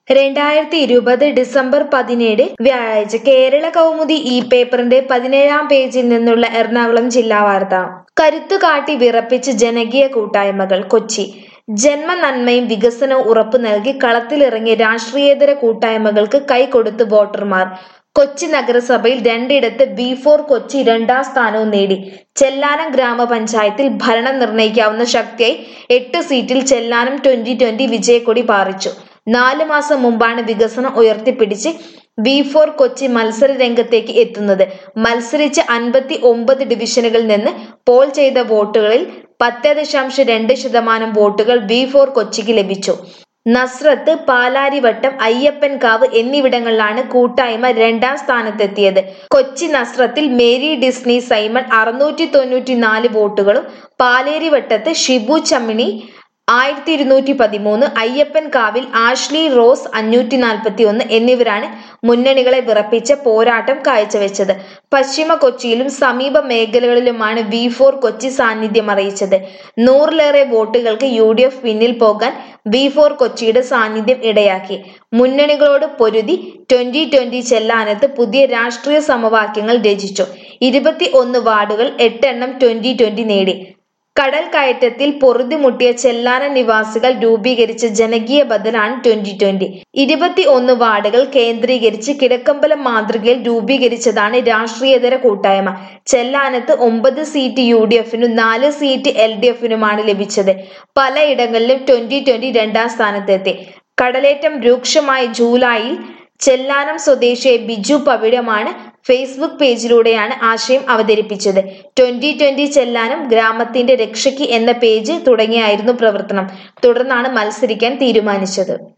രണ്ടായിരത്തി ഇരുപത് ഡിസംബർ പതിനേഴ് വ്യാഴാഴ്ച കേരള കൗമുദി ഈ പേപ്പറിന്റെ പതിനേഴാം പേജിൽ നിന്നുള്ള എറണാകുളം ജില്ലാ വാർത്ത കരുത്തുകാട്ടി വിറപ്പിച്ച് ജനകീയ കൂട്ടായ്മകൾ കൊച്ചി ജന്മനന്മയും വികസനവും ഉറപ്പു നൽകി കളത്തിലിറങ്ങിയ രാഷ്ട്രീയേതര കൂട്ടായ്മകൾക്ക് കൈകൊടുത്ത് വോട്ടർമാർ കൊച്ചി നഗരസഭയിൽ രണ്ടിടത്ത് ബി ഫോർ കൊച്ചി രണ്ടാം സ്ഥാനവും നേടി ചെല്ലാനം ഗ്രാമപഞ്ചായത്തിൽ ഭരണം നിർണ്ണയിക്കാവുന്ന ശക്തിയായി എട്ട് സീറ്റിൽ ചെല്ലാനം ട്വന്റി ട്വന്റി വിജയക്കൊടി പാറിച്ചു നാല് മാസം മുമ്പാണ് വികസനം ഉയർത്തിപ്പിടിച്ച് വി ഫോർ കൊച്ചി മത്സര രംഗത്തേക്ക് എത്തുന്നത് മത്സരിച്ച അൻപത്തി ഒമ്പത് ഡിവിഷനുകളിൽ നിന്ന് പോൾ ചെയ്ത വോട്ടുകളിൽ പത്ത് ദശാംശം രണ്ട് ശതമാനം വോട്ടുകൾ വി ഫോർ കൊച്ചിക്ക് ലഭിച്ചു നസ്രത്ത് പാലാരിവട്ടം അയ്യപ്പൻകാവ് എന്നിവിടങ്ങളിലാണ് കൂട്ടായ്മ രണ്ടാം സ്ഥാനത്തെത്തിയത് കൊച്ചി നസ്രത്തിൽ മേരി ഡിസ്നി സൈമൺ അറുന്നൂറ്റി തൊണ്ണൂറ്റി നാല് വോട്ടുകളും പാലേരിവട്ടത്ത് ഷിബു ചമ്മിണി ആയിരത്തി ഇരുന്നൂറ്റി പതിമൂന്ന് അയ്യപ്പൻ കാവിൽ ആഷ്ലി റോസ് അഞ്ഞൂറ്റി നാൽപ്പത്തി ഒന്ന് എന്നിവരാണ് മുന്നണികളെ വിറപ്പിച്ച പോരാട്ടം കാഴ്ചവെച്ചത് പശ്ചിമ കൊച്ചിയിലും സമീപ മേഖലകളിലുമാണ് വി ഫോർ കൊച്ചി സാന്നിധ്യം അറിയിച്ചത് നൂറിലേറെ വോട്ടുകൾക്ക് യു ഡി എഫ് പിന്നിൽ പോകാൻ വി ഫോർ കൊച്ചിയുടെ സാന്നിധ്യം ഇടയാക്കി മുന്നണികളോട് പൊരുതി ട്വന്റി ട്വന്റി ചെല്ലാനത്ത് പുതിയ രാഷ്ട്രീയ സമവാക്യങ്ങൾ രചിച്ചു ഇരുപത്തി ഒന്ന് വാർഡുകൾ എട്ടെണ്ണം ട്വന്റി ട്വന്റി നേടി കടൽ കയറ്റത്തിൽ പൊറുതിമുട്ടിയ ചെല്ലാന നിവാസികൾ രൂപീകരിച്ച ജനകീയ ബദലാണ് ട്വന്റി ട്വന്റി ഇരുപത്തി ഒന്ന് വാർഡുകൾ കേന്ദ്രീകരിച്ച് കിഴക്കമ്പലം മാതൃകയിൽ രൂപീകരിച്ചതാണ് രാഷ്ട്രീയതര കൂട്ടായ്മ ചെല്ലാനത്ത് ഒമ്പത് സീറ്റ് യു ഡി എഫിനും നാല് സീറ്റ് എൽ ഡി എഫിനുമാണ് ലഭിച്ചത് പലയിടങ്ങളിലും ട്വന്റി ട്വന്റി രണ്ടാം സ്ഥാനത്തെത്തി കടലേറ്റം രൂക്ഷമായ ജൂലൈയിൽ ചെല്ലാനം സ്വദേശിയായ ബിജു പവിഴമാണ് ഫേസ്ബുക്ക് പേജിലൂടെയാണ് ആശയം അവതരിപ്പിച്ചത് ട്വന്റി ട്വന്റി ചെല്ലാനം ഗ്രാമത്തിന്റെ രക്ഷയ്ക്ക് എന്ന പേജ് തുടങ്ങിയായിരുന്നു പ്രവർത്തനം തുടർന്നാണ് മത്സരിക്കാൻ തീരുമാനിച്ചത്